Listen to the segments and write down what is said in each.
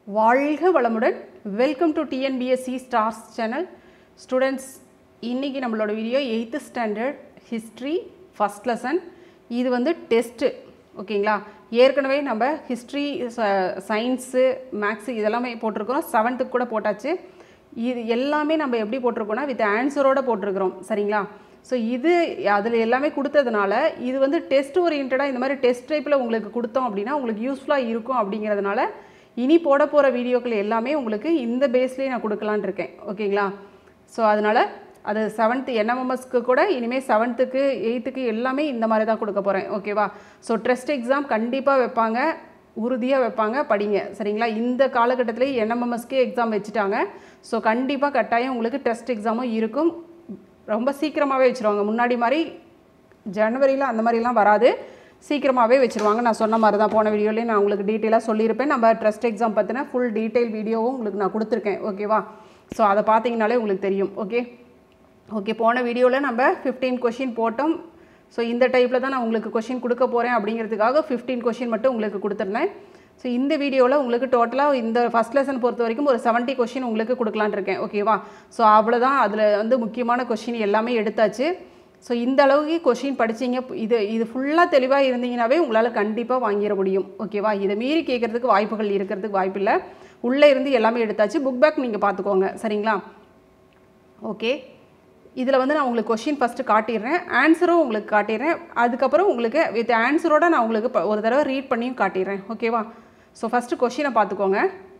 வாழ்க வளமுடன் welcome to TNPSC stars channel students இன்றைக்கி நம்மளோட video eighth standard history first lesson இது வந்து டெஸ்ட்டு ஓகேங்களா ஏற்கனவே நம்ம ஹிஸ்ட்ரி சயின்ஸு மேக்ஸு இதெல்லாமே போட்டிருக்கிறோம் செவன்த்துக்கு கூட போட்டாச்சு இது எல்லாமே நம்ம எப்படி போட்டிருக்கோம்னா வித் ஆன்சரோட போட்டிருக்கிறோம் சரிங்களா ஸோ இது அதில் எல்லாமே கொடுத்ததுனால இது வந்து டெஸ்ட் ஓரியன்டாக இந்த மாதிரி டெஸ்ட் டைப்பில் உங்களுக்கு கொடுத்தோம் அப்படின்னா உங்களுக்கு யூஸ்ஃபுல்லாக இருக்கும் அப்படிங்கிறதுனால இனி போட போகிற வீடியோக்கள் எல்லாமே உங்களுக்கு இந்த பேஸ்லேயே நான் கொடுக்கலான்னு இருக்கேன் ஓகேங்களா ஸோ அதனால் அது செவன்த்து என்எம்எம்எஸ்க்கு கூட இனிமேல் செவன்த்துக்கு எயித்துக்கு எல்லாமே இந்த மாதிரி தான் கொடுக்க போகிறேன் ஓகேவா ஸோ டெஸ்ட் எக்ஸாம் கண்டிப்பாக வைப்பாங்க உறுதியாக வைப்பாங்க படிங்க சரிங்களா இந்த காலகட்டத்திலே என்எம்எம்எஸ்க்கே எக்ஸாம் வச்சுட்டாங்க ஸோ கண்டிப்பாக கட்டாயம் உங்களுக்கு டெஸ்ட் எக்ஸாமும் இருக்கும் ரொம்ப சீக்கிரமாகவே வச்சுருவாங்க முன்னாடி மாதிரி ஜனவரியில் அந்த மாதிரிலாம் வராது சீக்கிரமாகவே வச்சுருவாங்க நான் சொன்ன மாதிரி தான் போன வீடியோலேயே நான் உங்களுக்கு டீட்டெயிலாக சொல்லியிருப்பேன் நம்ம ட்ரஸ்ட் எக்ஸாம் பற்றின ஃபுல் டீட்டெயில் வீடியோவும் உங்களுக்கு நான் கொடுத்துருக்கேன் ஓகேவா ஸோ அதை பார்த்தீங்கனாலே உங்களுக்கு தெரியும் ஓகே ஓகே போன வீடியோவில் நம்ம ஃபிஃப்டீன் கொஷின் போட்டோம் ஸோ இந்த டைப்பில் தான் நான் உங்களுக்கு கொஷின் கொடுக்க போகிறேன் அப்படிங்கிறதுக்காக ஃபிஃப்டீன் கொஷின் மட்டும் உங்களுக்கு கொடுத்துருந்தேன் ஸோ இந்த வீடியோவில் உங்களுக்கு டோட்டலாக இந்த ஃபஸ்ட் லெசன் பொறுத்த வரைக்கும் ஒரு செவன்ட்டி கொஷின் உங்களுக்கு கொடுக்கலான்னு இருக்கேன் ஓகேவா ஸோ அவ்வளோதான் அதில் வந்து முக்கியமான கொஷின் எல்லாமே எடுத்தாச்சு ஸோ இந்த அளவுக்கு கொஷின் படிச்சீங்க இது இது ஃபுல்லாக தெளிவாக இருந்தீங்கன்னாவே உங்களால் கண்டிப்பாக வாங்கிட முடியும் ஓகேவா இதை மீறி கேட்குறதுக்கு வாய்ப்புகள் இருக்கிறதுக்கு வாய்ப்பில்லை உள்ளே இருந்து எல்லாமே எடுத்தாச்சு புக் பேக் நீங்கள் பார்த்துக்கோங்க சரிங்களா ஓகே இதில் வந்து நான் உங்களுக்கு கொஷின் ஃபஸ்ட்டு காட்டிடுறேன் ஆன்சரும் உங்களுக்கு காட்டிடுறேன் அதுக்கப்புறம் உங்களுக்கு வித் ஆன்சரோட நான் உங்களுக்கு ப- ஒரு தடவை ரீட் பண்ணியும் காட்டிடுறேன் ஓகேவா ஸோ ஃபஸ்ட்டு கொஷினை பார்த்துக்கோங்க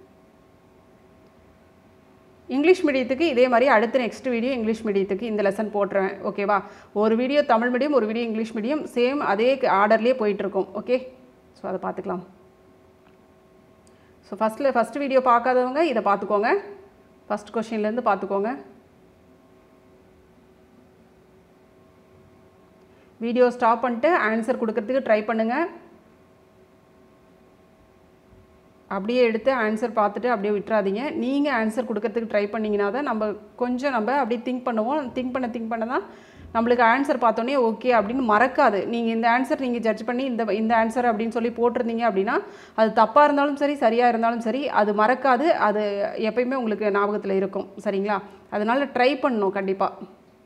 இங்கிலீஷ் மீடியத்துக்கு இதே மாதிரி அடுத்த நெக்ஸ்ட் வீடியோ இங்கிலீஷ் மீடியத்துக்கு இந்த லெசன் போட்டுருவேன் ஓகேவா ஒரு வீடியோ தமிழ் மீடியம் ஒரு வீடியோ இங்கிலீஷ் மீடியம் சேம் அதே ஆர்டர்லேயே போயிட்டுருக்கும் ஓகே ஸோ அதை பார்த்துக்கலாம் ஸோ ஃபஸ்ட்டில் ஃபஸ்ட் வீடியோ பார்க்காதவங்க இதை பார்த்துக்கோங்க ஃபஸ்ட் கொஷின்லேருந்து பார்த்துக்கோங்க வீடியோ ஸ்டாப் பண்ணிட்டு ஆன்சர் கொடுக்கறதுக்கு ட்ரை பண்ணுங்கள் அப்படியே எடுத்து ஆன்சர் பார்த்துட்டு அப்படியே விட்டுறாதீங்க நீங்கள் ஆன்சர் கொடுக்கறதுக்கு ட்ரை பண்ணிங்கன்னா தான் நம்ம கொஞ்சம் நம்ம அப்படியே திங்க் பண்ணுவோம் திங்க் பண்ண திங்க் பண்ண தான் நம்மளுக்கு ஆன்சர் பார்த்தோன்னே ஓகே அப்படின்னு மறக்காது நீங்கள் இந்த ஆன்சர் நீங்கள் ஜட்ஜ் பண்ணி இந்த இந்த ஆன்சர் அப்படின்னு சொல்லி போட்டிருந்தீங்க அப்படின்னா அது தப்பாக இருந்தாலும் சரி சரியாக இருந்தாலும் சரி அது மறக்காது அது எப்பயுமே உங்களுக்கு ஞாபகத்தில் இருக்கும் சரிங்களா அதனால் ட்ரை பண்ணணும் கண்டிப்பாக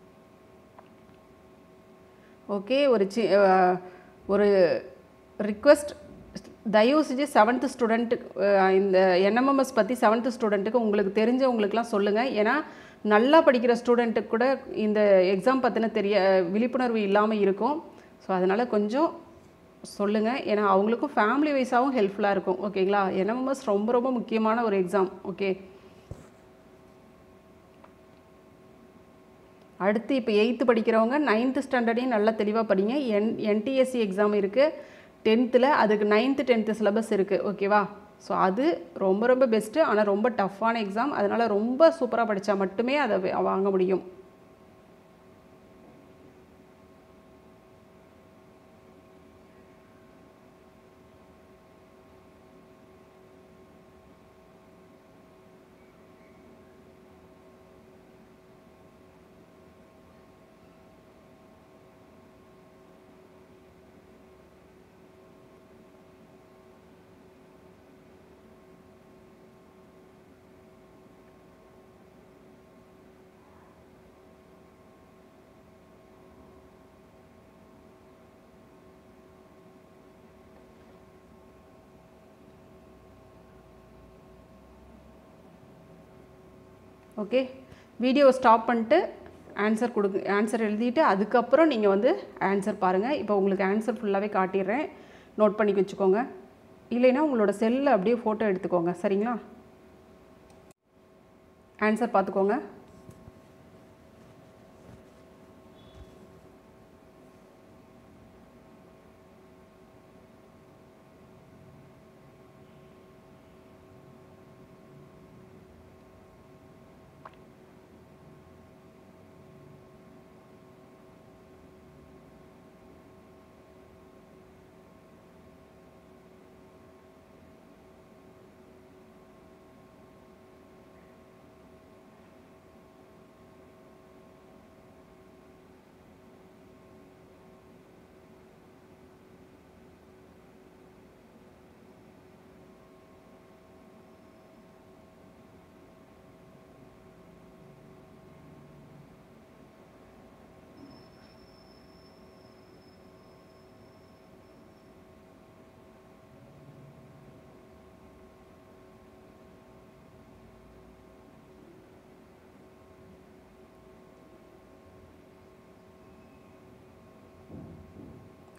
ஓகே ஒரு சி அஹ், ஒரு ரிக்வெஸ்ட் தயவு செஞ்சு செவன்த்து ஸ்டூடெண்ட்டு இந்த என்எம்எம்எஸ் பற்றி செவன்த்து ஸ்டூடெண்ட்டுக்கு உங்களுக்கு தெரிஞ்சவங்களுக்குலாம் சொல்லுங்கள் ஏன்னா நல்லா படிக்கிற ஸ்டூடெண்ட்டுக்கு கூட இந்த எக்ஸாம் பற்றின தெரிய விழிப்புணர்வு இல்லாமல் இருக்கும் ஸோ அதனால் கொஞ்சம் சொல்லுங்கள் ஏன்னா அவங்களுக்கும் ஃபேமிலி வைஸாகவும் ஹெல்ப்ஃபுல்லாக இருக்கும் ஓகேங்களா என்எம்எம்எஸ் ரொம்ப ரொம்ப முக்கியமான ஒரு எக்ஸாம் ஓகே அடுத்து இப்போ எயித்து படிக்கிறவங்க நைன்த்து ஸ்டாண்டர்டையும் நல்லா தெளிவாக படிங்க என் என்டிஎஸ்சி எக்ஸாம் இருக்குது டென்த்தில் அதுக்கு நைன்த்து டென்த்து சிலபஸ் இருக்குது ஓகேவா ஸோ அது ரொம்ப ரொம்ப பெஸ்ட்டு ஆனால் ரொம்ப டஃப்பான எக்ஸாம் அதனால் ரொம்ப சூப்பராக படித்தா மட்டுமே அதை வே- வாங்க முடியும் ஓகே வீடியோ ஸ்டாப் பண்ணிட்டு ஆன்சர் கொடுங்க ஆன்சர் எழுதிட்டு அதுக்கப்புறம் நீங்கள் வந்து ஆன்சர் பாருங்கள் இப்போ உங்களுக்கு ஆன்சர் ஃபுல்லாகவே காட்டிடுறேன் நோட் பண்ணி வச்சுக்கோங்க இல்லைன்னா உங்களோட செல்லில் அப்படியே ஃபோட்டோ எடுத்துக்கோங்க சரிங்களா ஆன்சர் பார்த்துக்கோங்க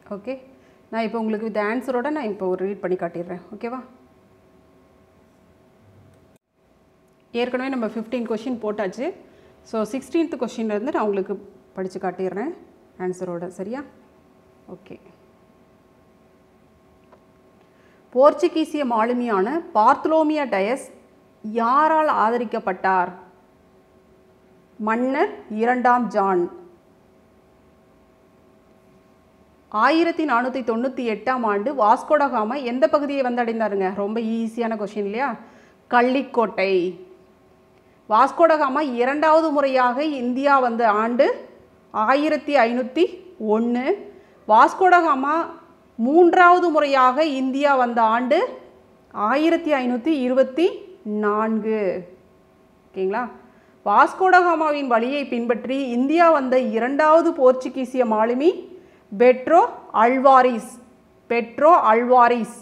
ஓகே நான் இப்போ உங்களுக்கு இந்த ஆன்சரோட நான் இப்போ ஒரு ரீட் பண்ணி காட்டிடுறேன் ஓகேவா ஏற்கனவே நம்ம ஃபிஃப்டீன் கொஷின் போட்டாச்சு ஸோ சிக்ஸ்டீன்த் கொஷின்லேருந்து நான் உங்களுக்கு படித்து காட்டிடுறேன் ஆன்சரோட சரியா ஓகே போர்ச்சுகீசிய மாலுமியான பார்த்தலோமியா டயஸ் யாரால் ஆதரிக்கப்பட்டார் மன்னர் இரண்டாம் ஜான் ஆயிரத்தி நானூற்றி தொண்ணூற்றி எட்டாம் ஆண்டு வாஸ்கோடகாமா எந்த பகுதியை வந்தடைந்தாருங்க ரொம்ப ஈஸியான கொஷின் இல்லையா கள்ளிக்கோட்டை வாஸ்கோடகாமா இரண்டாவது முறையாக இந்தியா வந்த ஆண்டு ஆயிரத்தி ஐநூற்றி ஒன்று வாஸ்கோடகாமா மூன்றாவது முறையாக இந்தியா வந்த ஆண்டு ஆயிரத்தி ஐநூற்றி இருபத்தி நான்கு ஓகேங்களா வாஸ்கோடகாமாவின் வழியை பின்பற்றி இந்தியா வந்த இரண்டாவது போர்ச்சுகீசிய மாலுமி பெட்ரோ அல்வாரிஸ் பெட்ரோ அல்வாரிஸ்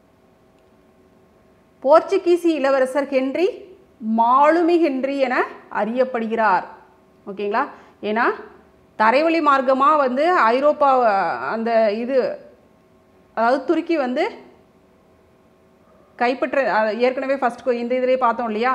போர்ச்சுகீசி இளவரசர் ஹென்றி மாலுமி ஹென்றி என அறியப்படுகிறார் ஓகேங்களா ஏன்னா தரைவழி மார்க்கமாக வந்து ஐரோப்பா அந்த இது அதாவது துருக்கி வந்து கைப்பற்ற அஹ், ஏற்கனவே ஃபர்ஸ்ட் இந்த இதிலே பார்த்தோம் இல்லையா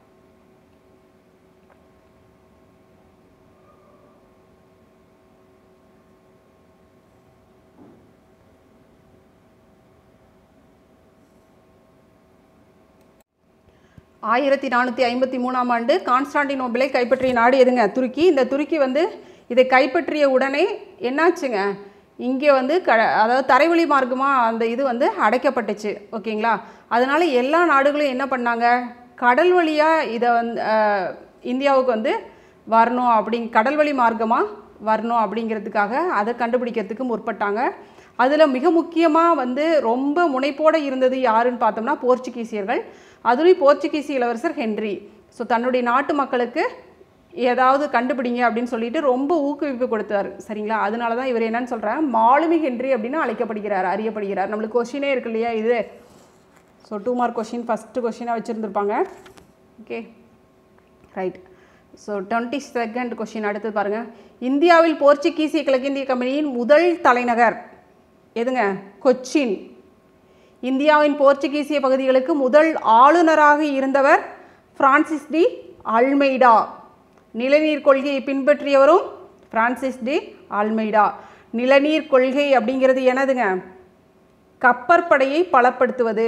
ஆயிரத்தி நானூற்றி ஐம்பத்தி மூணாம் ஆண்டு கான்ஸ்டாண்டினோபிளை கைப்பற்றிய நாடு எதுங்க துருக்கி இந்த துருக்கி வந்து இதை கைப்பற்றிய உடனே என்னாச்சுங்க இங்கே வந்து க அதாவது தரைவழி மார்க்கமாக அந்த இது வந்து அடைக்கப்பட்டுச்சு ஓகேங்களா அதனால எல்லா நாடுகளும் என்ன பண்ணாங்க கடல் வழியாக இதை வந்து அஹ், இந்தியாவுக்கு வந்து வரணும் அப்படிங் கடல் வழி மார்க்கமாக வரணும் அப்படிங்கிறதுக்காக அதை கண்டுபிடிக்கிறதுக்கு முற்பட்டாங்க அதில் மிக முக்கியமாக வந்து ரொம்ப முனைப்போடு இருந்தது யாருன்னு பார்த்தோம்னா போர்ச்சுகீசியர்கள் அதுலேயும் போர்ச்சுகீசி இளவரசர் ஹென்றி ஸோ தன்னுடைய நாட்டு மக்களுக்கு ஏதாவது கண்டுபிடிங்க அப்படின்னு சொல்லிட்டு ரொம்ப ஊக்குவிப்பு கொடுத்தாரு சரிங்களா அதனால தான் இவர் என்னன்னு சொல்கிறார் மாலுமி ஹென்றி அப்படின்னு அழைக்கப்படுகிறார் அறியப்படுகிறார் நம்மளுக்கு கொஷினே இருக்கு இல்லையா இது so two mark question first கொஷினாக வச்சுருந்துருப்பாங்க okay right so twenty second question அடுத்து பாருங்கள் இந்தியாவில் போர்ச்சுகீசிய கிழக்கிந்திய கம்பெனியின் முதல் தலைநகர் எதுங்க கொச்சின் இந்தியாவின் போர்ச்சுகீசிய பகுதிகளுக்கு முதல் ஆளுநராக இருந்தவர் பிரான்சிஸ் டி அல்மெய்டா நிலநீர் கொள்கையை பின்பற்றியவரும் பிரான்சிஸ் டி அல்மெய்டா நிலநீர் கொள்கை அப்படிங்கிறது என்னதுங்க கப்பற்படையை பலப்படுத்துவது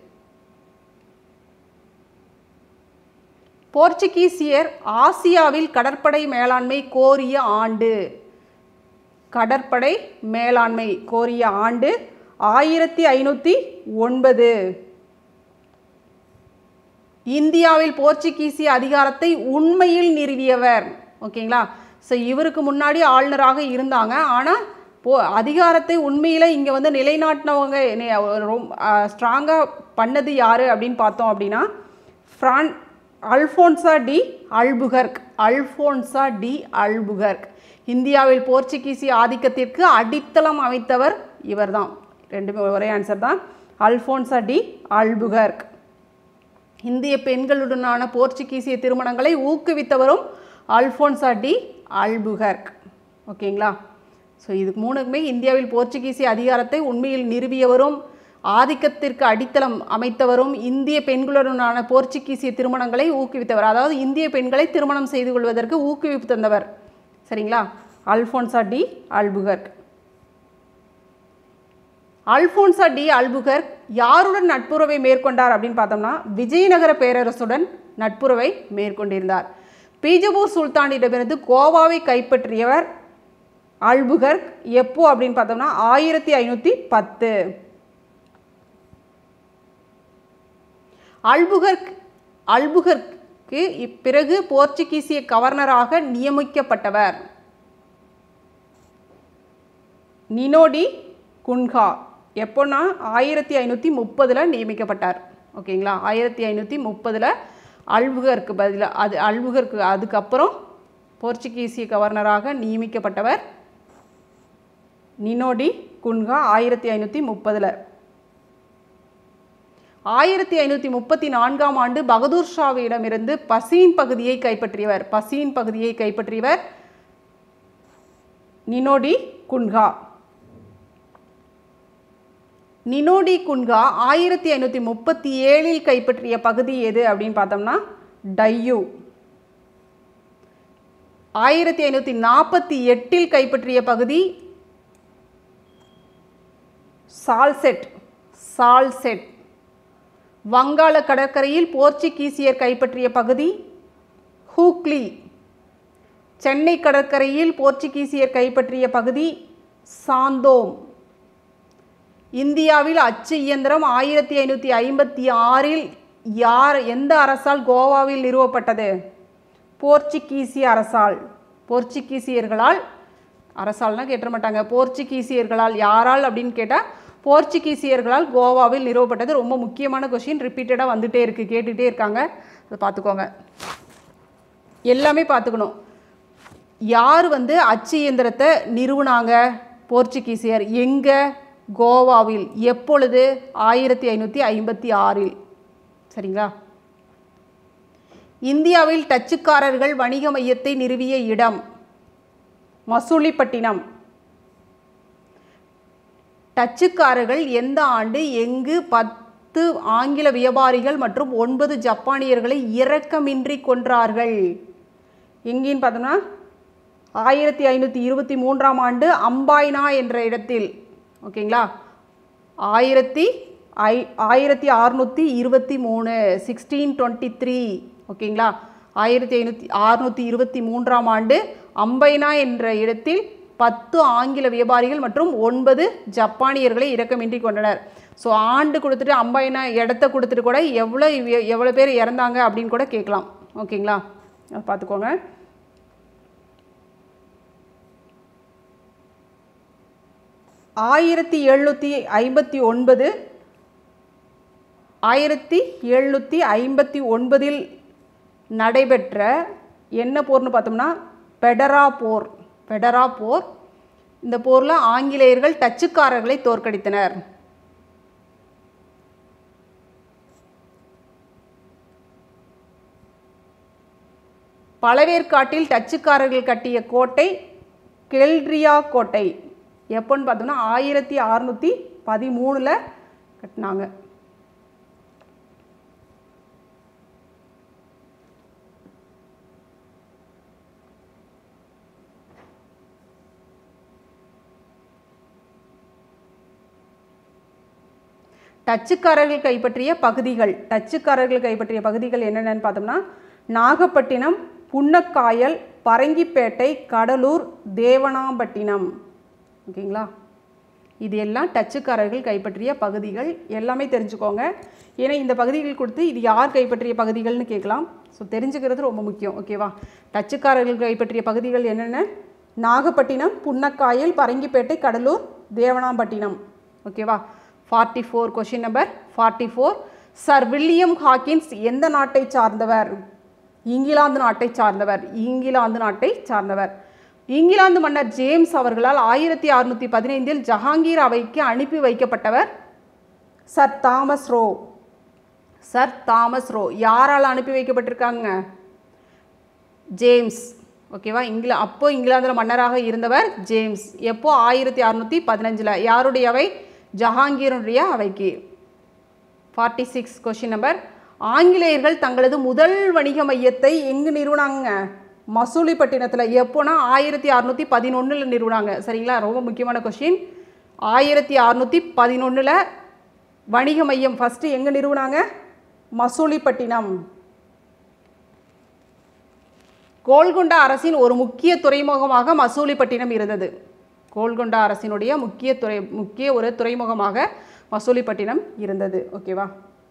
போர்ச்சுகீசியர் ஆசியாவில் கடற்படை மேலாண்மை கோரிய ஆண்டு கடற்படை மேலாண்மை கோரிய ஆண்டு ஆயிரத்தி ஐநூற்றி ஒன்பது இந்தியாவில் போர்ச்சுகீசிய அதிகாரத்தை உண்மையில் நிறுவியவர் ஓகேங்களா ஸோ இவருக்கு முன்னாடி ஆளுநராக இருந்தாங்க ஆனால் போ அதிகாரத்தை உண்மையில் இங்கே வந்து நிலைநாட்டினவங்க நெ- ரொம்ப ஸ்ட்ராங்காக பண்ணது யார் அப்படின்னு பார்த்தோம் அப்படின்னா ஃப்ரான் Alfonso de Albuquerque Alfonso de Albuquerque இந்தியாவில் போர்ச்சுகீசிய ஆதிக்கத்திற்கு அடித்தளம் அமைத்தவர் இவர்தான் ரெண்டுமே ஒரே ஆன்சர் தான் அல்ஃபோன்சா டி அல்புகர்க் இந்திய பெண்களுடனான போர்ச்சுகீசிய திருமணங்களை ஊக்குவித்தவரும் அல்ஃபோன்சா டி அல்புகர்க் ஓகேங்களா ஸோ இதுக்கு மூணுக்குமே இந்தியாவில் போர்ச்சுகீசிய அதிகாரத்தை உண்மையில் நிறுவியவரும் ஆதிக்கத்திற்கு அடித்தளம் அமைத்தவரும் இந்திய பெண்களுடனான போர்ச்சுகீசிய திருமணங்களை ஊக்குவித்தவர் அதாவது இந்திய பெண்களை திருமணம் செய்து கொள்வதற்கு ஊக்குவிப்பு தந்தவர் சரிங்களா Alfonso de Albuquerque Alfonso de Albuquerque யாருடன் நட்புறவை மேற்கொண்டார் அப்படின்னு பார்த்தோம்னா விஜயநகர பேரரசுடன் நட்புறவை மேற்கொண்டிருந்தார் பீஜப்பூர் சுல்தானிடமிருந்து கோவாவை கைப்பற்றியவர் அல்புகர்க் எப்போ அப்படின்னு பார்த்தோம்னா ஆயிரத்தி ஐநூற்றி பத்து அல்புகர்க் அல்புகர்க்கு பிறகு போர்ச்சுகீசிய கவர்னராக நியமிக்கப்பட்டவர் நினோடி குன்ஹா எப்போன்னா ஆயிரத்தி ஐநூற்றி முப்பதில் நியமிக்கப்பட்டார் ஓகேங்களா ஆயிரத்தி ஐநூற்றி முப்பதில் அல்புகருக்கு பதிலாக அது அல்புகருக்கு அதுக்கப்புறம் போர்ச்சுகீசிய கவர்னராக நியமிக்கப்பட்டவர் நினோடி குன்ஹா ஆயிரத்தி ஐநூற்றி முப்பதில் ஆயிரத்தி ஐநூற்றி முப்பத்தி நான்காம் ஆண்டு பகதூர் ஷாவிடமிருந்து பசீன் பகுதியை கைப்பற்றியவர் பசீன் பகுதியை கைப்பற்றியவர் நினோடி குன்ஹா நினோடி குன்கா ஆயிரத்தி ஐநூற்றி முப்பத்தி ஏழில் கைப்பற்றிய பகுதி எது அப்படின்னு பார்த்தோம்னா டையூ ஆயிரத்தி ஐநூற்றி நாற்பத்தி எட்டில் கைப்பற்றிய பகுதி சால்செட் சால்செட் வங்காள கடற்கரையில் போர்ச்சுகீசியர் கைப்பற்றிய பகுதி ஹூக்லி சென்னை கடற்கரையில் போர்ச்சுகீசியர் கைப்பற்றிய பகுதி சாந்தோம் இந்தியாவில் அச்சு இயந்திரம் ஆயிரத்தி ஐநூற்றி ஐம்பத்தி ஆறில் யார் எந்த அரசால் கோவாவில் நிறுவப்பட்டது போர்ச்சுகீசிய அரசால் போர்ச்சுகீசியர்களால் அரசால்னா கேட்ட மாட்டாங்க போர்ச்சுகீசியர்களால் யாரால் அப்படின்னு கேட்டால் போர்ச்சுகீசியர்களால் கோவாவில் நிறுவப்பட்டது ரொம்ப முக்கியமான கொஷின் ரிப்பீட்டடாக வந்துட்டே இருக்குது கேட்டுகிட்டே இருக்காங்க அதை பார்த்துக்கோங்க எல்லாமே பார்த்துக்கணும் யார் வந்து அச்சு இயந்திரத்தை நிறுவனாங்க போர்ச்சுகீசியர் எங்கே கோவாவில் எப்பொழுது ஆயிரத்தி ஐநூற்றி ஐம்பத்தி ஆறில் சரிங்களா இந்தியாவில் டச்சுக்காரர்கள் வணிக மையத்தை நிறுவிய இடம் மசூலிப்பட்டினம் டச்சுக்காரர்கள் எந்த ஆண்டு எங்கு பத்து ஆங்கில வியாபாரிகள் மற்றும் ஒன்பது ஜப்பானியர்களை இரக்கமின்றி கொன்றார்கள் எங்கேன்னு பார்த்தோம்னா ஆயிரத்தி ஐநூற்றி இருபத்தி மூன்றாம் ஆண்டு அம்பாய்னா என்ற இடத்தில் ஓகேங்களா ஆயிரத்தி ஐ ஆயிரத்தி அறுநூற்றி இருபத்தி மூணு சிக்ஸ்டீன் டுவெண்ட்டி த்ரீ ஓகேங்களா ஆயிரத்தி ஐநூற்றி அறுநூற்றி இருபத்தி மூன்றாம் ஆண்டு அம்பைனா என்ற இடத்தில் பத்து ஆங்கில வியாபாரிகள் மற்றும் ஒன்பது ஜப்பானியர்களை இரக்கமின்றி கொண்டனர் ஸோ ஆண்டு கொடுத்துட்டு அம்பைனா இடத்த கொடுத்துட்டு கூட எவ்வளோ எவ்வளோ பேர் இறந்தாங்க அப்படின்னு கூட கேட்கலாம் ஓகேங்களா அதை பார்த்துக்கோங்க ஆயிரத்தி எழுநூற்றி ஐம்பத்தி ஒன்பது ஆயிரத்தி எழுநூற்றி ஐம்பத்தி ஒன்பதில் நடைபெற்ற என்ன போர்னு பார்த்தோம்னா பெடரா போர் பெடரா போர் இந்த போரில் ஆங்கிலேயர்கள் டச்சுக்காரர்களை தோற்கடித்தனர் பழவேற்காட்டில் டச்சுக்காரர்கள் கட்டிய கோட்டை கெல்ட்ரியா கோட்டை எப்போன்னு பார்த்தோம்னா ஆயிரத்தி அறநூற்றி பதிமூணில் கட்டினாங்க டச்சுக்காரர்கள் கைப்பற்றிய பகுதிகள் டச்சுக்காரர்கள் கைப்பற்றிய பகுதிகள் என்னென்னு பார்த்தோம்னா நாகப்பட்டினம் புன்னக்காயல் பரங்கிப்பேட்டை கடலூர் தேவனாம்பட்டினம் ஓகேங்களா இது எல்லாம் டச்சுக்காரர்கள் கைப்பற்றிய பகுதிகள் எல்லாமே தெரிஞ்சுக்கோங்க ஏன்னா இந்த பகுதிகள் கொடுத்து இது யார் கைப்பற்றிய பகுதிகள்னு கேட்கலாம் ஸோ தெரிஞ்சுக்கிறது ரொம்ப முக்கியம் ஓகேவா டச்சுக்காரர்கள் கைப்பற்றிய பகுதிகள் என்னென்ன நாகப்பட்டினம் புன்னக்காயல் பரங்கிப்பேட்டை கடலூர் தேவனாம்பட்டினம் ஓகேவா forty four question number forty four sir William Hawkins எந்த நாட்டை சார்ந்தவர் இங்கிலாந்து நாட்டை சார்ந்தவர் இங்கிலாந்து நாட்டை சார்ந்தவர் இங்கிலாந்து மன்னர் ஜேம்ஸ் அவர்களால் ஆயிரத்தி அறுநூற்றி பதினைந்தில் ஜஹாங்கீர் அவைக்கு அனுப்பி வைக்கப்பட்டவர் sir Thomas Roe sir Thomas Roe யாரால் அனுப்பி வைக்கப்பட்டிருக்காங்க ஜேம்ஸ் ஓகேவா இங்கிலா அப்போ இங்கிலாந்தில் மன்னராக இருந்தவர் ஜேம்ஸ் எப்போ ஆயிரத்தி அறுநூற்றி பதினஞ்சில் யாருடைய அவை ஜஹாங்கீருடைய அவைக்கு ஃபார்ட்டி சிக்ஸ் கொஷின் நம்பர் ஆங்கிலேயர்கள் தங்களது முதல் வணிக மையத்தை எங்கு நிறுவனாங்க மசூலிப்பட்டினத்தில் எப்போனா ஆயிரத்தி அறநூற்றி பதினொன்றில் நிறுவனாங்க சரிங்களா ரொம்ப முக்கியமான கொஷின் ஆயிரத்தி அறநூற்றி பதினொன்றில் வணிக மையம் ஃபஸ்ட்டு எங்கே நிறுவனாங்க மசூலிப்பட்டினம் கோல்கொண்டா அரசின் ஒரு முக்கிய துறைமுகமாக மசூலிப்பட்டினம் இருந்தது கோல்கொண்டா அரசினுடைய முக்கிய துறை முக்கிய ஒரு துறைமுகமாக மசூலிப்பட்டினம் இருந்தது ஓகேவா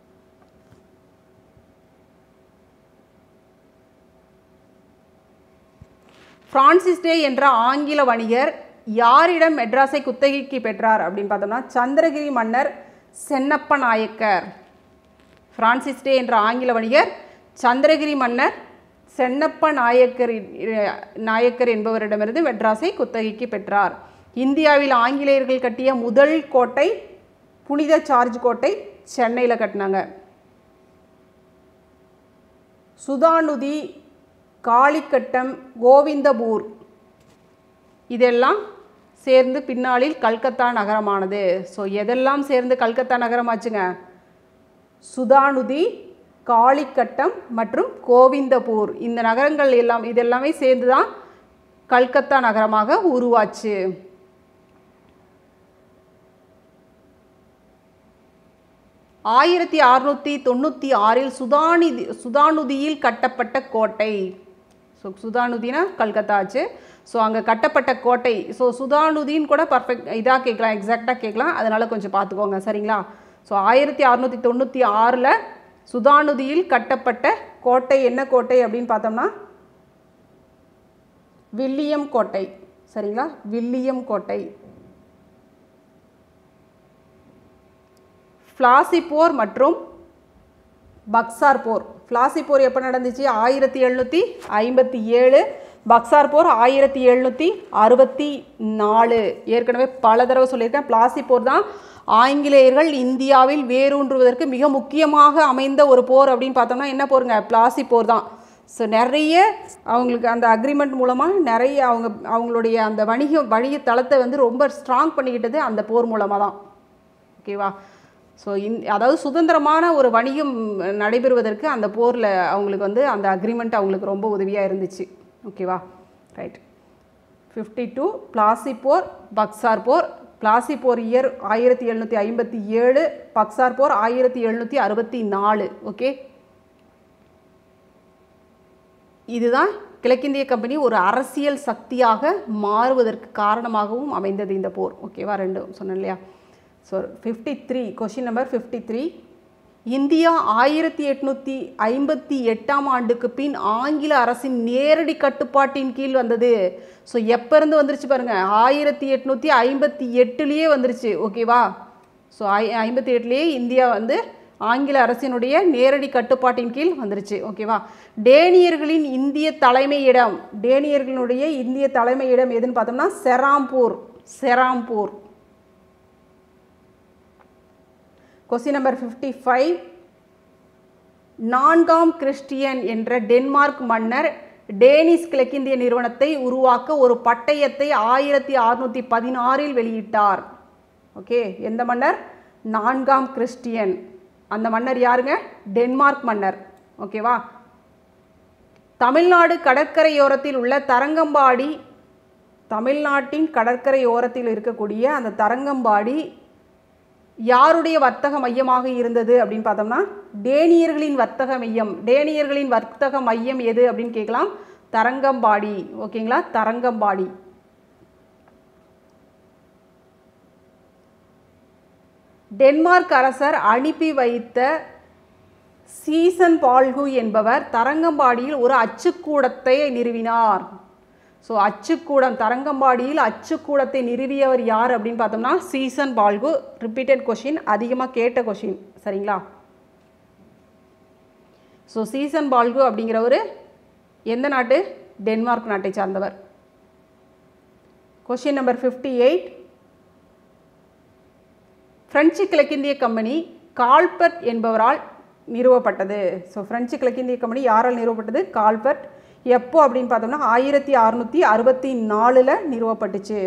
பிரான்சிஸ் டே என்ற ஆங்கில வணிகர் யாரிடம் மெட்ராஸை குத்தகைக்கு பெற்றார் அப்படின்னு பார்த்தோம்னா சந்திரகிரி மன்னர் சென்னப்ப நாயக்கர் பிரான்சிஸ் டே என்ற ஆங்கில வணிகர் சந்திரகிரி மன்னர் சென்னப்ப நாயக்கர் நாயக்கர் என்பவரிடமிருந்து மெட்ராஸை குத்தகைக்கு பெற்றார் இந்தியாவில் ஆங்கிலேயர்கள் கட்டிய முதல் கோட்டை புனித சார்ஜ் கோட்டை சென்னையில் கட்டினாங்க சுதானுதி காளிக்கட்டம் கோவிந்தபூர் இதெல்லாம் சேர்ந்து பின்னாளில் கல்கத்தா நகரமானது ஸோ எதெல்லாம் சேர்ந்து கல்கத்தா நகரமாச்சுங்க சுதானுதி காளிக்கட்டம் மற்றும் கோவிந்தபூர் இந்த நகரங்கள் எல்லாம் இதெல்லாமே சேர்ந்து தான் கல்கத்தா நகரமாக உருவாச்சு ஆயிரத்தி அறுநூற்றி தொண்ணூற்றி ஆறில் சுதானிதி சுதானுதியில் கட்டப்பட்ட கோட்டை ஸோ சுதானுதினா கல்கத்தா ஆச்சு ஸோ அங்கே கட்டப்பட்ட கோட்டை ஸோ சுதானுதின்னு கூட பர்ஃபெக்ட் இதாக கேட்கலாம் எக்ஸாக்டாக கேட்கலாம் அதனால் கொஞ்சம் பார்த்துக்கோங்க சரிங்களா ஸோ ஆயிரத்தி அறுநூற்றி தொண்ணூற்றி ஆறில் சுதானுதியில் கட்டப்பட்ட கோட்டை என்ன கோட்டை அப்படின்னு பார்த்தோம்னா வில்லியம் கோட்டை சரிங்களா வில்லியம் கோட்டை ஃப்ளாசி போர் மற்றும் பக்சார் போர் ஃப்ளாசி போர் எப்போ நடந்துச்சு ஆயிரத்தி எழுநூற்றி ஐம்பத்தி ஏழு பக்சார் போர் ஆயிரத்தி எழுநூற்றி அறுபத்தி நாலு ஏற்கனவே பல தடவை சொல்லியிருக்கேன் பிளாசி போர் தான் ஆங்கிலேயர்கள் இந்தியாவில் வேரூன்றுவதற்கு மிக முக்கியமாக அமைந்த ஒரு போர் அப்படின்னு பார்த்தோம்னா என்ன போருங்க பிளாசி போர் தான் ஸோ நிறைய அவங்களுக்கு அந்த அக்ரிமெண்ட் மூலமாக நிறைய அவங்க அவங்களுடைய அந்த வணிக வணிக தளத்தை வந்து ரொம்ப ஸ்ட்ராங் பண்ணிக்கிட்டது அந்த போர் மூலமாக தான் ஓகேவா ஸோ இந் அதாவது சுதந்திரமான ஒரு வணிகம் நடைபெறுவதற்கு அந்த போரில் அவங்களுக்கு வந்து அந்த அக்ரிமெண்ட் அவங்களுக்கு ரொம்ப உதவியாக இருந்துச்சு ஓகேவா ரைட் ஃபிஃப்டி டூ பிளாசி போர் பக்சார் போர் பிளாசி போர் இயர் ஆயிரத்தி எழுநூற்றி ஐம்பத்தி ஏழு பக்சார் போர் ஆயிரத்தி எழுநூற்றி அறுபத்தி நாலு ஓகே இதுதான் கிழக்கிந்திய கம்பெனி ஒரு அரசியல் சக்தியாக மாறுவதற்கு காரணமாகவும் அமைந்தது இந்த போர் ஓகேவா ரெண்டும் சொன்னேன் இல்லையா so fifty three question number fifty three India ஆயிரத்தி எட்நூற்றி ஐம்பத்தி எட்டாம் ஆண்டுக்கு பின் ஆங்கில அரசின் நேரடி கட்டுப்பாட்டின் கீழ் வந்தது ஸோ எப்போ இருந்து வந்துருச்சு பாருங்கள் ஆயிரத்தி எட்நூற்றி ஐம்பத்தி எட்டுலேயே வந்துருச்சு ஓகேவா ஸோ ஐ ஐம்பத்தி எட்டுலேயே இந்தியா வந்து ஆங்கில அரசினுடைய நேரடி கட்டுப்பாட்டின் கீழ் வந்துருச்சு ஓகேவா டேனியர்களின் இந்திய தலைமையிடம் டேனியர்களுடைய இந்திய தலைமையிடம் எதுன்னு பார்த்தோம்னா Serampore Serampore question number fifty five நான்காம் கிறிஸ்டியன் என்ற டென்மார்க் மன்னர் டேனிஷ் கிழக்கிந்திய நிறுவனத்தை உருவாக்க ஒரு பட்டயத்தை ஆயிரத்தி அறுநூற்றி பதினாறில் வெளியிட்டார் ஓகே எந்த மன்னர் நான்காம் கிறிஸ்டியன் அந்த மன்னர் யாருங்க டென்மார்க் மன்னர் ஓகேவா தமிழ்நாடு கடற்கரையோரத்தில் உள்ள தரங்கம்பாடி தமிழ்நாட்டின் கடற்கரையோரத்தில் இருக்கக்கூடிய அந்த தரங்கம்பாடி யாருடைய வர்த்தக மையமாக இருந்தது அப்படின்னு பார்த்தோம்னா டேனியர்களின் வர்த்தக மையம் டேனியர்களின் வர்த்தக மையம் எது அப்படின்னு கேட்கலாம் தரங்கம்பாடி ஓகேங்களா தரங்கம்பாடி டென்மார்க் அரசர் அனுப்பி வைத்த சீசன் பால்கு என்பவர் தரங்கம்பாடியில் ஒரு அச்சுக்கூடத்தை நிறுவினார் ஸோ அச்சுக்கூடம் தரங்கம்பாடியில் அச்சுக்கூடத்தை நிறுவியவர் யார் அப்படின்னு பார்த்தோம்னா சீசன் பால்கு ரிப்பீட்டட் கொஷின் அதிகமாக கேட்ட கொஷின் சரிங்களா ஸோ சீசன் பால்கு அப்படிங்கிறவர் எந்த நாட்டு டென்மார்க் நாட்டை சார்ந்தவர் question number fifty eight French கிழக்கிந்திய கம்பெனி கால்பர்ட் என்பவரால் நிறுவப்பட்டது ஸோ பிரெஞ்சு கிழக்கிந்திய கம்பெனி யாரால் நிறுவப்பட்டது கால்பர்ட் எப்போ அப்படின்னு பார்த்தோம்னா ஆயிரத்தி அறுநூற்றி அறுபத்தி நாலில் நிறுவப்பட்டுச்சு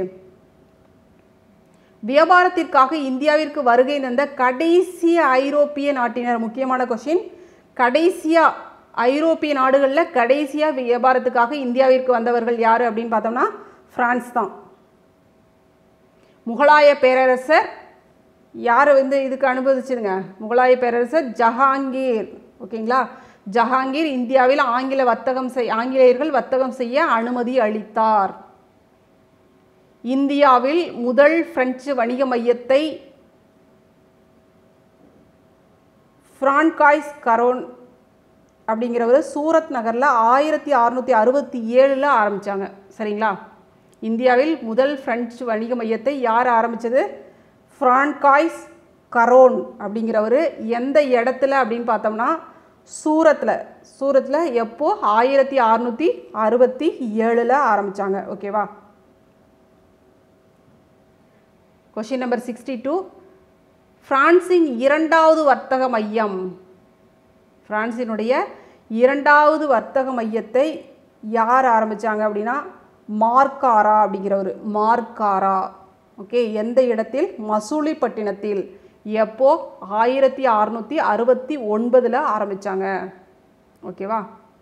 வியாபாரத்திற்காக இந்தியாவிற்கு வருகை தந்த கடைசி ஐரோப்பிய நாட்டினர் முக்கியமான கொஷின் கடைசியாக ஐரோப்பிய நாடுகளில் கடைசியாக வியாபாரத்துக்காக இந்தியாவிற்கு வந்தவர்கள் யார் அப்படின்னு பார்த்தோம்னா பிரான்ஸ் தான் முகலாய பேரரசர் யார் வந்து இதுக்கு அனுமதிச்சுதுங்க முகலாய பேரரசர் ஜஹாங்கீர் ஓகேங்களா ஜஹாங்கீர் இந்தியாவில் ஆங்கில வர்த்தகம் செய் ஆங்கிலேயர்கள் வர்த்தகம் செய்ய அனுமதி அளித்தார் இந்தியாவில் முதல் பிரெஞ்சு வணிக மையத்தை ஃப்ரான்காய்ஸ் கரோன் அப்படிங்கிறவர் சூரத் நகரில் ஆயிரத்தி அறுநூற்றி அறுபத்தி ஏழில் ஆரம்பித்தாங்க சரிங்களா இந்தியாவில் முதல் பிரெஞ்சு வணிக மையத்தை யார் ஆரம்பித்தது ஃப்ரான்காய்ஸ் கரோன் அப்படிங்கிறவர் எந்த இடத்துல அப்படின்னு பார்த்தோம்னா சூரத்தில் சூரத்தில் எப்போ ஆயிரத்தி அறுநூற்றி அறுபத்தி ஏழில் ஆரம்பித்தாங்க ஓகேவா கொஷின் நம்பர் சிக்ஸ்டி டூ பிரான்சின் இரண்டாவது வர்த்தக மையம் பிரான்சினுடைய இரண்டாவது வர்த்தக மையத்தை யார் ஆரம்பித்தாங்க அப்படின்னா மார்க்காரா அப்படிங்கிறவர் மார்க்காரா ஓகே எந்த இடத்தில் மசூலிப்பட்டினத்தில் எப்போ ஆயிரத்தி அறநூற்றி அறுபத்தி ஒன்பதில் ஆரம்பித்தாங்க ஓகேவா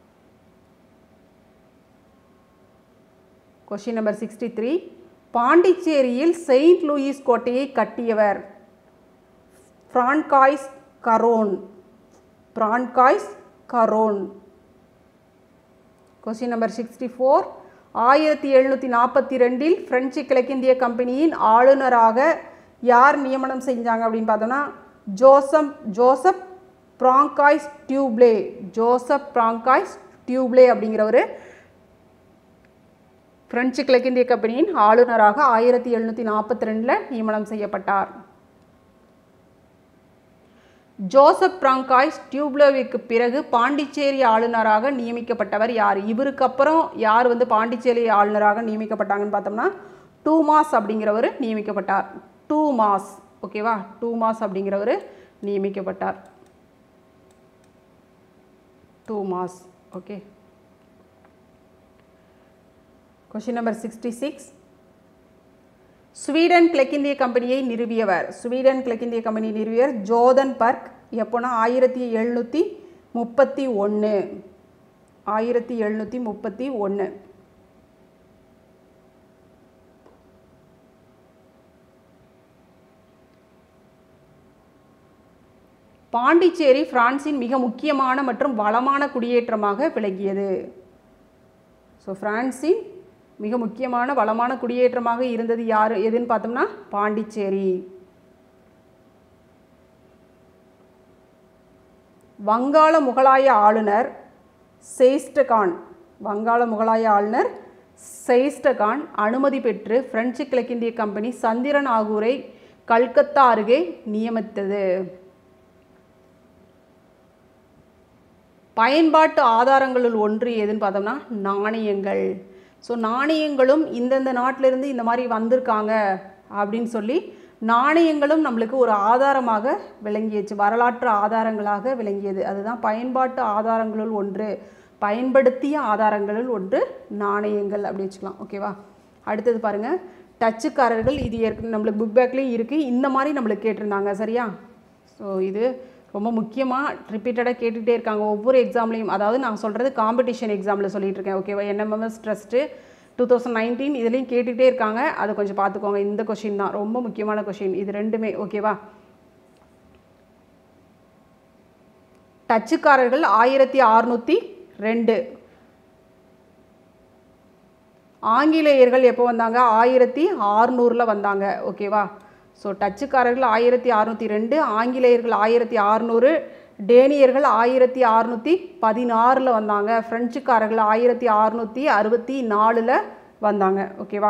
கொஷின் நம்பர் சிக்ஸ்டி த்ரீ பாண்டிச்சேரியில் செயின்ட் லூயிஸ் கோட்டையை கட்டியவர் Francois Caron Francois Caron question number sixty four ஆயிரத்தி எழுநூற்றி நாற்பத்தி ரெண்டில் பிரெஞ்சு கிழக்கிந்திய கம்பெனியின் ஆளுநராக யார் நியமனம் செஞ்சாங்க அப்படின்னு பார்த்தோம்னா Joseph Joseph Francois Dupleix Joseph Francois Dupleix அப்படிங்கிறவர் பிரெஞ்சு கிழக்கிந்திய கம்பெனியின் ஆளுநராக ஆயிரத்தி எழுநூற்றி நாற்பத்தி ரெண்டில் நியமனம் செய்யப்பட்டார் ஜோசப் பிராங்காய்ஸ் டியூப்ளோவிற்கு பிறகு பாண்டிச்சேரி ஆளுநராக நியமிக்கப்பட்டவர் யார் இவருக்கு அப்புறம் யார் வந்து பாண்டிச்சேரி ஆளுநராக நியமிக்கப்பட்டாங்கன்னு பார்த்தோம்னா டூ மாஸ் அப்படிங்கிறவர் நியமிக்கப்பட்டார் டூ மாஸ் ஓகேவா டூ மாஸ் அப்படிங்கிறவர் நியமிக்கப்பட்டார் Dumas okay question number sixty six Sweden கிழக்கிந்திய கம்பெனியை நிறுவியவர் ஸ்வீடன் கிழக்கிந்திய கம்பெனி நிறுவியவர் ஜோதன் பர்க் எப்போனா ஆயிரத்தி எழுநூற்றி முப்பத்தி ஒன்று ஆயிரத்தி எழுநூற்றி முப்பத்தி ஒன்று பாண்டிச்சேரி பிரான்சின் மிக முக்கியமான மற்றும் வளமான குடியேற்றமாக விளங்கியது ஸோ பிரான்சின் மிக முக்கியமான வளமான குடியேற்றமாக இருந்தது யார் எதுன்னு பார்த்தோம்னா பாண்டிச்சேரி வங்காள முகலாய ஆளுநர் செயிஸ்டகான் வங்காள முகலாய ஆளுநர் செயிஸ்டகான் அனுமதி பெற்று பிரெஞ்சு கிழக்கிந்திய கம்பெனி சந்திரன் ஆகூரை கல்கத்தா அருகே நியமித்தது பயன்பாட்டு ஆதாரங்களுள் ஒன்று எதுன்னு பார்த்தோம்னா நாணயங்கள் ஸோ நாணயங்களும் இந்தந்த நாட்டிலிருந்து இந்த மாதிரி வந்திருக்காங்க அப்படின்னு சொல்லி நாணயங்களும் நம்மளுக்கு ஒரு ஆதாரமாக விளங்கியச்சு வரலாற்று ஆதாரங்களாக விளங்கியது அதுதான் பயன்பாட்டு ஆதாரங்களுள் ஒன்று பயன்படுத்திய ஆதாரங்களுள் ஒன்று நாணயங்கள் அப்படி வச்சுக்கலாம் ஓகேவா அடுத்தது பாருங்கள் டச்சுக்காரர்கள் இது ஏற்கனவே நம்மளுக்கு புக் பேக்லேயும் இருக்குது இந்த மாதிரி நம்மளுக்கு கேட்டிருந்தாங்க சரியா ஸோ இது ரொம்ப முக்கியமாக ரிப்பீட்டடாக கேட்டுகிட்டே இருக்காங்க ஒவ்வொரு எக்ஸாம்லேயும் அதாவது நான் சொல்கிறது காம்படிஷன் எக்ஸாமில் சொல்லிட்டு இருக்கேன் ஓகேவா NMMS trust two thousand nineteen இதுலேயும் கேட்டுகிட்டே இருக்காங்க அதை கொஞ்சம் பார்த்துக்கோங்க இந்த கொஷின் தான் ரொம்ப முக்கியமான கொஷின் இது ரெண்டுமே ஓகேவா டச்சுக்காரர்கள் ஆயிரத்தி அறுநூற்றி ரெண்டு ஆங்கிலேயர்கள் எப்போ வந்தாங்க ஆயிரத்தி ஆறுநூறில் வந்தாங்க ஓகேவா ஸோ டச்சுக்காரர்கள் ஆயிரத்தி அறுநூற்றி ரெண்டு ஆங்கிலேயர்கள் ஆயிரத்தி அறுநூறு டேனியர்கள் ஆயிரத்தி அறுநூற்றி பதினாறில் வந்தாங்க ஃப்ரெஞ்சுக்காரர்கள் ஆயிரத்தி அறுநூற்றி அறுபத்தி நாலில் வந்தாங்க ஓகேவா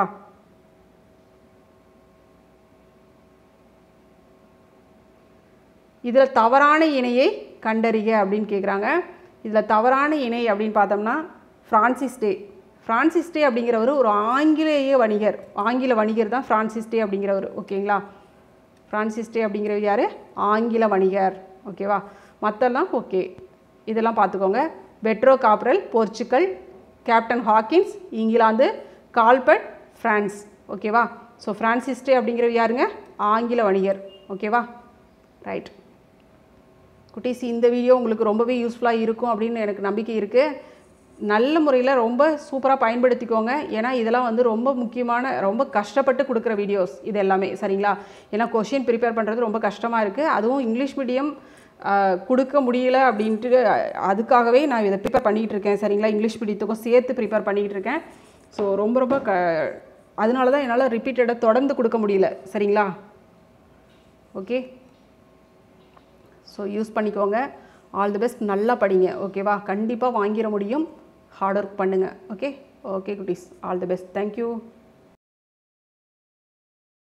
இதில் தவறான இணையை கண்டறிக அப்படின்னு கேட்குறாங்க இதில் தவறான இணை அப்படின்னு பார்த்தோம்னா ஃப்ரான்சிஸ் டே ஃப்ரான்சிஸ் டே அப்படிங்கிறவர் ஒரு ஆங்கிலேய வணிகர் ஆங்கில வணிகர் தான் ஃப்ரான்சிஸ் டே அப்படிங்கிறவர் ஓகேங்களா ஃப்ரான்சிஸ் டே அப்படிங்கிறவர் யார் ஆங்கில வணிகர் ஓகேவா மற்றெல்லாம் ஓகே இதெல்லாம் பார்த்துக்கோங்க Pedro Cabral Portugal captain Hawkins England Colbert France ஓகேவா ஸோ ஃப்ரான்சிஸ் டே அப்படிங்கிறவர் யாருங்க ஆங்கில வணிகர் ஓகேவா ரைட் குட்டீஸ் இந்த வீடியோ உங்களுக்கு ரொம்பவே யூஸ்ஃபுல்லாக இருக்கும் அப்படின்னு எனக்கு நம்பிக்கை இருக்குது நல்ல முறையில் ரொம்ப சூப்பராக பயன்படுத்திக்கோங்க ஏன்னா இதெல்லாம் வந்து ரொம்ப முக்கியமான ரொம்ப கஷ்டப்பட்டு கொடுக்குற வீடியோஸ் இது எல்லாமே சரிங்களா ஏன்னா கொஷின் ப்ரிப்பேர் பண்ணுறது ரொம்ப கஷ்டமாக இருக்குது அதுவும் இங்கிலீஷ் மீடியம் கொடுக்க முடியல அப்படின்ட்டு அதுக்காகவே நான் இதை ப்ரிப்பேர் பண்ணிகிட்டு இருக்கேன் சரிங்களா இங்கிலீஷ் மீடியத்துக்கும் சேர்த்து ப்ரிப்பேர் பண்ணிகிட்டு இருக்கேன் ஸோ ரொம்ப ரொம்ப க அதனால தான் என்னால் ரிப்பீட்டடாக தொடர்ந்து கொடுக்க முடியல சரிங்களா ஓகே ஸோ யூஸ் பண்ணிக்கோங்க ஆல் தி பெஸ்ட் நல்லா படிங்க ஓகேவா கண்டிப்பாக வாங்கிட முடியும் ஹார்ட் ஒர்க் பண்ணுங்கள் ஓகே ஓகே குட்டீஸ் ஆல் தி பெஸ்ட் தேங்க்யூ